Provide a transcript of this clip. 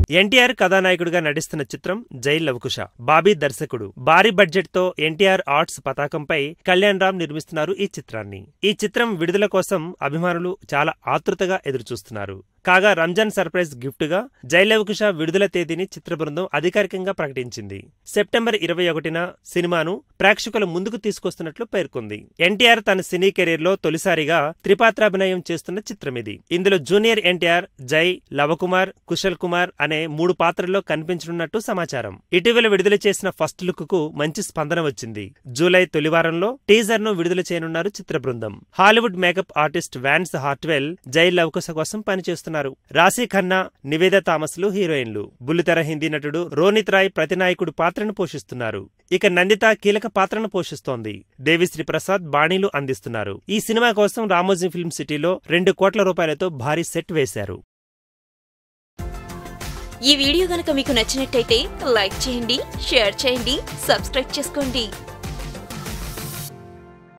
ఎన్టీఆర్ కథానాయకుడిగా నటిస్తున్న చిత్రం జై లవకుశ బాబీ దర్శకుడు భారీ బడ్జెట్ తో ఎన్టీఆర్ ఆర్ట్స్ పతాకంపై కళ్యాణ్ రామ్ నిర్మిస్తున్నారు ఈ చిత్రాన్ని ఈ చిత్రం విడుదల కోసం అభిమానులు చాలా ఆతృతగా ఎదురుచూస్తున్నారు కాగా రంజాన్ సర్ప్రైజ్ గిఫ్ట్ గా జై లవకుశ విడుదల తేదీని చిత్ర బృందం అధికారికంగా ప్రకటించింది సెప్టెంబర్ ఇరవై ఒకటిన సినిమాను ప్రేక్షకుల ముందుకు తీసుకొస్తున్నట్లు పేర్కొంది ఎన్టీఆర్ తన సినీ కెరీర్ లో తొలిసారిగా త్రిపాత్రాభినయం చేస్తున్న చిత్రం ఇది ఇందులో జూనియర్ ఎన్టీఆర్ జై లవకుమార్ కుశల్ కుమార్ అనే మూడు పాత్రల్లో కనిపించనున్నట్టు సమాచారం ఇటీవల విడుదల చేసిన ఫస్ట్ లుక్ కు మంచి స్పందన వచ్చింది జూలై తొలివారంలో టీజర్ ను విడుదల చేయనున్నారు చిత్ర బృందం Hollywood makeup artist Vance Hartwell Jai Lava Kusa కోసం పనిచేస్తున్నారు రాశీ ఖన్నా నివేద థామస్లు హీరోయిన్లు బుల్లితెర హిందీ నటుడు రోనిత్ రాయ్ ప్రతినాయకుడు పాత్రను పోషిస్తున్నారు ఇక నందిత కీలక పాత్రను పోషిస్తోంది దేవిశ్రీ ప్రసాద్ బాణీలు అందిస్తున్నారు ఈ సినిమా కోసం రామోజీ ఫిల్మ్ సిటీలో రెండు కోట్ల రూపాయలతో భారీ సెట్ వేశారు ఈ వీడియో గనక మీకు నచ్చినట్టయితే లైక్ చేయండి షేర్ చేయండి సబ్స్క్రైబ్ చేసుకోండి